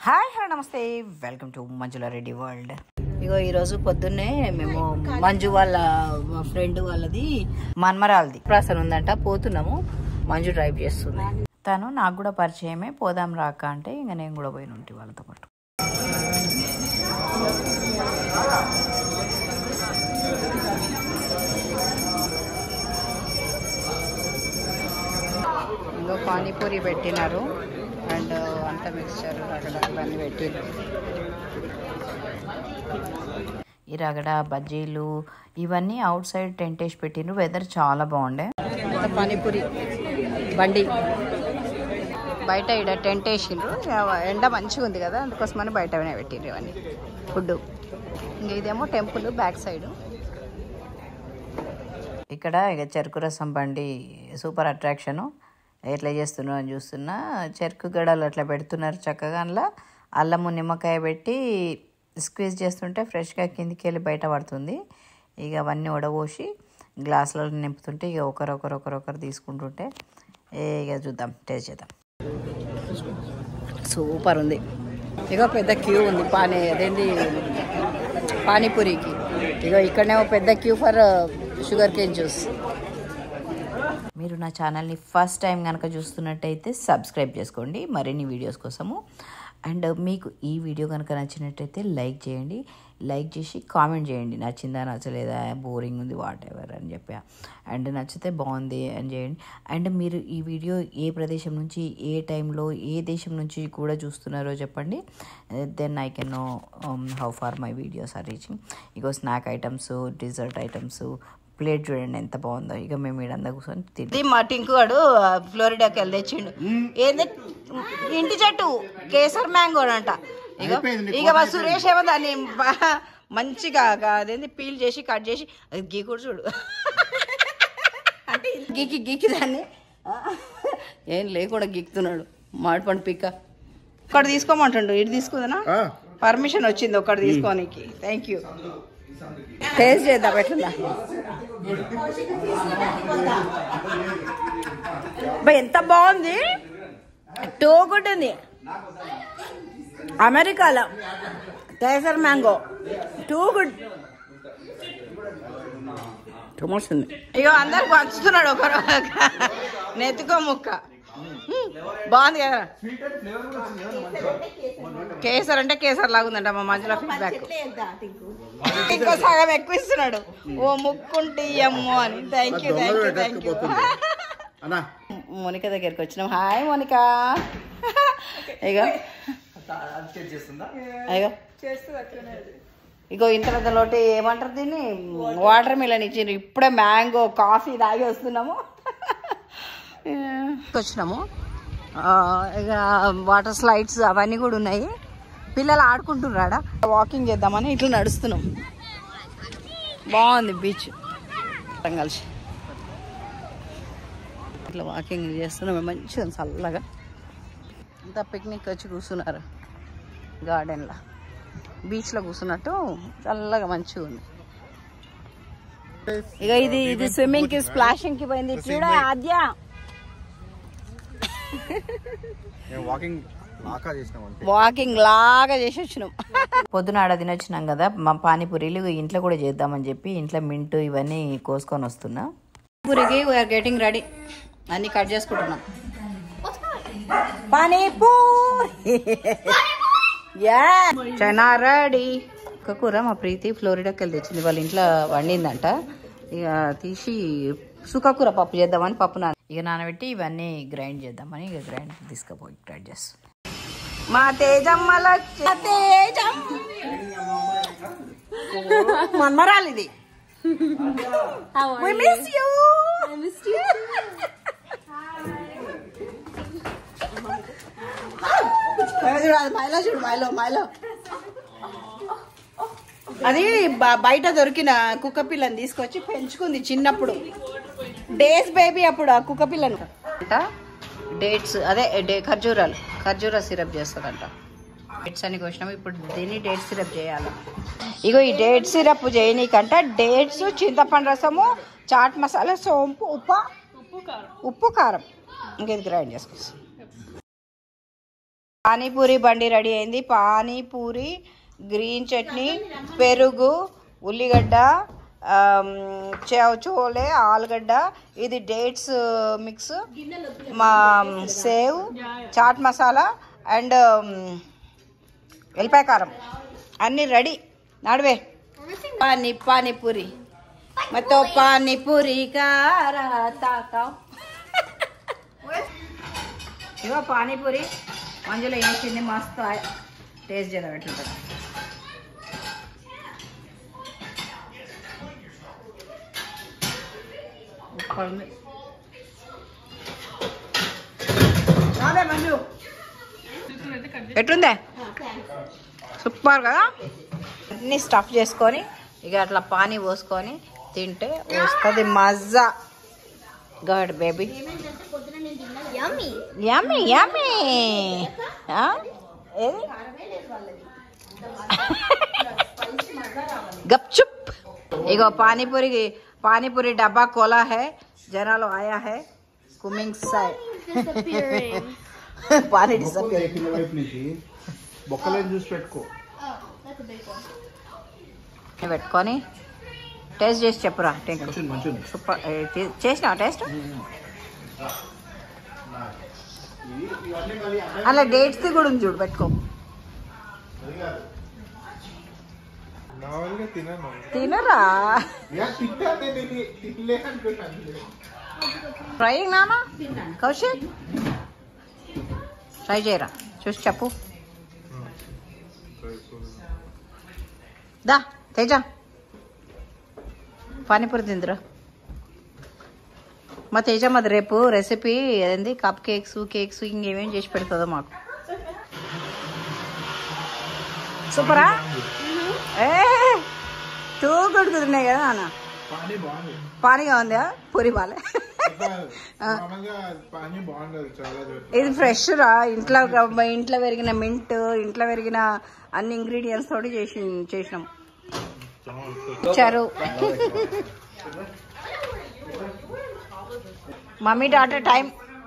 Hi hello నమస్తే welcome to Manjula Reddy world ఇగో ఈరోజు పొద్దున్నే మేము మంజు వాళ్ళ మా ఫ్రెండ్ వాళ్ళది మన్మరాల్ది ప్రాసన ఉందంట పోతున్నాము మంజు డ్రైవ్ చేస్తుంది తను నాకు కూడా పరిచయమే పోదాం రాక అంటే ఇంకా నేను కూడా పోయిన ఉంటే వాళ్ళతో పాటు ఇంకో పానీపూరి పెట్టినారు అండ్ అంత మిక్స్చర్ రగడ ఇవన్నీ పెట్టినారు ఈ రగడ బజ్జీలు ఇవన్నీ అవుట్ సైడ్ టెంట్ వేసి పెట్టిండ్రు వెదర్ చాలా బాగుండే పానీపూరి బండి బయట ఇక్కడ టెంట్ వేసిండ్రు ఎండ మంచిగా ఉంది కదా అందుకోసమని బయటనే పెట్టిండ్రు ఇవన్నీ ఫుడ్ ఇంకా ఇదేమో టెంపుల్ బ్యాక్ సైడ్ ఇక్కడ ఇక చెరుకు రసం బండి సూపర్ అట్రాక్షను ఎట్లా చేస్తున్నారు అని చూస్తున్నా చెరుకు గడలు అట్లా పెడుతున్నారు చక్కగా అందులో అల్లము నిమ్మకాయ పెట్టి స్క్వీజ్ చేస్తుంటే ఫ్రెష్గా కిందికి వెళ్ళి బయట పడుతుంది ఇక అవన్నీ ఉడబోసి గ్లాసులలో నింపుతుంటే ఇక ఒకరొకరు ఒకరొకరు తీసుకుంటుంటే ఏ ఇక చూద్దాం టేస్ట్ చేద్దాం సూపర్ ఉంది ఇక పెద్ద క్యూ ఉంది పానీ అదేంటి పానీపూరికి ఇక ఇక్కడనేమో పెద్ద queue for sugar cane juice మీరు నా ఛానల్ని ఫస్ట్ టైం కనుక చూస్తున్నట్టయితే సబ్స్క్రైబ్ చేసుకోండి మరిన్ని వీడియోస్ కోసము అండ్ మీకు ఈ వీడియో కనుక నచ్చినట్టయితే లైక్ చేయండి లైక్ చేసి కామెంట్ చేయండి నచ్చిందా నచ్చలేదా బోరింగ్ ఉంది వాట్ ఎవర్ అని చెప్పా అండ్ నచ్చితే బాగుంది అని చేయండి అండ్ మీరు ఈ వీడియో ఏ ప్రదేశం నుంచి ఏ టైంలో ఏ దేశం నుంచి కూడా చూస్తున్నారో చెప్పండి then I can know how far my videos are reaching ఇగో snack items dessert items plate చూడండి ఎంత బాగుందో ఇక మేము ఈడంతా కూర్చొని తింది మా టింకు వాడు ఫ్లోరిడాకి వెళ్ళి తెచ్చిండు ఏంది ఇంటి చెట్టు కేసర్ మ్యాంగో అంట ఇక ఇక మా సురేష్ ఏమో దాన్ని బా- మంచిగా గా- అదేంది పీల్ చేసి కట్ చేసి అది గీకుడు చూడు అంటే గీకి గీకి దాన్ని ఆ, ఏం లేకుండా గీకుతున్నాడు మామిడి పండు పిక్క ఒకటి తీసుకోమంటుండు ఇటు తీసుకుందనా పర్మిషన్ వచ్చింది ఒకటి తీసుకోనికి థ్యాంక్ యూ టేస్ట్ చేద్దాం ఎట్లుందా బా, ఎంత బాగుంది టూ గుడ్ ఉంది అమెరికాలో కేసర్ mango too good too much ఉంది అయ్యో అందరు పంచుతున్నాడు ఒకరు నెత్తుకో ముక్క హ్మ్, బాగుంది కదా కేసర్ అంటే కేసర్ లాగుందంట మా మధ్యలో ఫీడ్బ్యాక్ ఇంకో సగం ఎక్కువ ఇస్తున్నాడు ఓ ముక్కుంటే అమ్మో అని thank you thank you thank you అన్నా మోనిక దగ్గరికి వచ్చినాం హాయ్ మోనిక ఇగో అయ్యో ఇగో ఇంత పెద్ద లోటి ఏమంటారు దీన్ని వాటర్ మిలన్ ఇచ్చిండ్రు ఇప్పుడే మ్యాంగో కాఫీ తాగి వస్తున్నాము వచ్చినాము ఆ, ఇక వాటర్ స్లైడ్స్ అవన్నీ కూడా ఉన్నాయి పిల్లలు ఆడుకుంటున్నాడా వాకింగ్ చేద్దామని ఇట్లా నడుస్తున్నాం బాగుంది బీచ్ అందరం కలిసి ఇట్లా వాకింగ్ చేస్తున్నాం మంచిగా ఉంది చల్లగా అంతా పిక్నిక్ వచ్చి కూర్చున్నారు గార్డెన్లో బీచ్లో కూర్చున్నట్టు చల్లగా మంచిగా ఉంది ఇక ఇది ఇది స్విమ్మింగ్ కి స్ప్లాషింగ్ కి పోయింది చూడ ఆద్య నేను వాకింగ్ ఆకా చేసినాం అంతే వాకింగ్ లాగా చేసి వచ్చినాం పొద్దున ఆడ తినొచ్చినాం కదా మా పానీపూరీలు ఇంట్లో కూడా చేద్దామని చెప్పి ఇంట్లో మింట్ ఇవన్నీ కోసుకొని వస్తున్నా పూరికి వీఆర్ గెటింగ్ రెడీ అన్ని కట్ చేసుకుంటున్నాం పానీపూరి యా చైనా రెడీ ఒక కూర మా ప్రీతి ఫ్లోరిడాకి వెళ్ళి తెచ్చింది వాళ్ళ ఇంట్లో వండిందంట ఇక తీసి సుక్కకూర పప్పు చేద్దామని పప్పు నాన ఇక నానబెట్టి ఇవన్నీ గ్రైండ్ చేద్దామని ఇక గ్రైండ్ తీసుకుపోయి గ్రైండ్ చేస్తాం మా తేజమ్మల తేజం మన్మరాలు ఇది We miss you. చూడు, అది మైలో చూడు మైలో మైలో అది బ- బయట దొరికిన కుక్క పిల్లని తీసుకొచ్చి పెంచుకుంది చిన్నప్పుడు డేస్ బేబీ అప్పుడు ఆ కుక్క పిల్లని అంట డేట్స్ అదే డే ఖర్జూరాలు ఖర్జూర సిరప్ చేస్తుందంట డేట్స్ అని వచ్చినాము ఇప్పుడు దీన్ని డేట్ సిరప్ చేయాలి ఇగో ఈ డేట్ సిరప్ చేయనీకంట డేట్స్ చింతపండు రసము చాట్ మసాలా సోంపు ఉప్పు ఉప్పు కారం ఇంకేది గ్రైండ్ చేసుకోవచ్చు పానీపూరి బండి రెడీ అయింది పానీపూరి గ్రీన్ చట్నీ పెరుగు ఉల్లిగడ్డ ఆమ్, చెవ్ చోలే ఆలుగడ్డ ఇది డేట్స్ మిక్స్ మా సేవ్ చాట్ మసాలా అండ్ ఎల్లిపాయ కారం అన్నీ రెడీ నడువే పానీ పానీపూరి మతో పానీపూరి కారా తాకాం ఇగో పానీపూరి మంజులో వేసింది మస్తు ఆ- టేస్ట్ చేద్దాం ఎట్లుంటుంది సూపర్ ఉంది రాదే మంజు ఎట్లుందే సూపర్ కదా అన్ని స్టఫ్ చేసుకొని ఇక అట్లా పానీ పోసుకొని తింటే వస్తుంది మజా గడ్ బేబీ యమ్మీ యమ్మీ ఏది గప్చుప్ ఇగో పానీపూరికి పానీపూరి డబ్బా కోలా హై జనాలు ఆయా హై కుమింగ్ సాయ్ పానీ డిసప్పియర్ కింద వైపు నుంచి బొక్కలేని చూసి పెట్టుకో పెట్టుకొని టేస్ట్ చేసి చెప్పురా టేక్ మంచిది మంచిది సూపర్ ఏ, చే- చేసినావా టేస్ట్ అలా డేట్స్ కూడా ఉంది చూడు పెట్టుకో మామూలుగా తినను తినరా తింటే తినలే అనుకున్నాను ట్రై నానా కౌశిక్ ట్రై చేయరా చూసి చెప్పు దా తేజ పానీపూరి తిందిరా మా తేజ మాది రేపు రెసిపీ ఏంది కప్ కేక్స్ కేక్స్ ఇంకేమేం చేసి పెడుతుందో మాకు సూపరా ఏ టూ గుడ్ కుదిరినాయి కదా అన్న పానీ బాగుంది పానీగా ఉందా పూరి బాలే మామూలుగా పానీ బాగుండదు చాలా చోట్ల ఇది ఫ్రెష్ రా ఇంట్లో ఇంట్లో పెరిగిన మింట్ ఇంట్లో పెరిగిన అన్ని ఇంగ్రీడియంట్స్ తోటి చేసి చేసినాం ఇచ్చారు mummy daughter time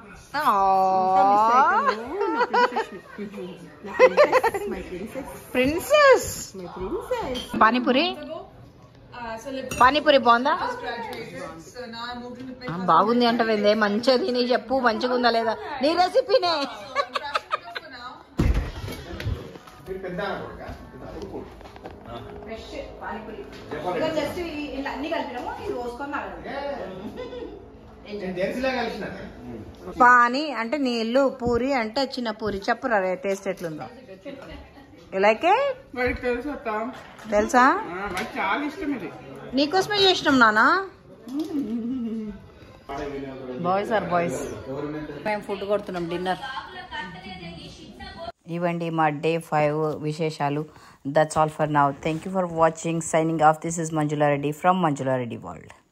princess panipuri panipuri బాగుందా ఆ, బాగుంది అంటే మంచిగా తిని చెప్పు మంచిగా ఉందా లేదా నీ రెసిపీనే పెద్ద ఫ్రెష్ పానీపూరి జస్ట్ ఇలా అన్ని కలిపినాము ఇది పోసుకొని తెలిసిలా కలిసిన పానీ అంటే నీళ్ళు పూరి అంటే చిన్న పూరి చెప్పురా రే టేస్ట్ ఎట్లుందో ఇలాగే వాడికి తెలుసు అత్త తెలుసా ఆ, వాడికి చాలా ఇష్టం ఇది నీకోసమే చేసినాం నానా బాయ్స్ ఆర్ బాయ్స్ మేము ఫుడ్ కొడుతున్నాం డిన్నర్ ఇవ్వండి మా డే ఫైవ్ విశేషాలు that's all for now thank you for watching signing off this is Manjula Reddy from Manjula Reddy world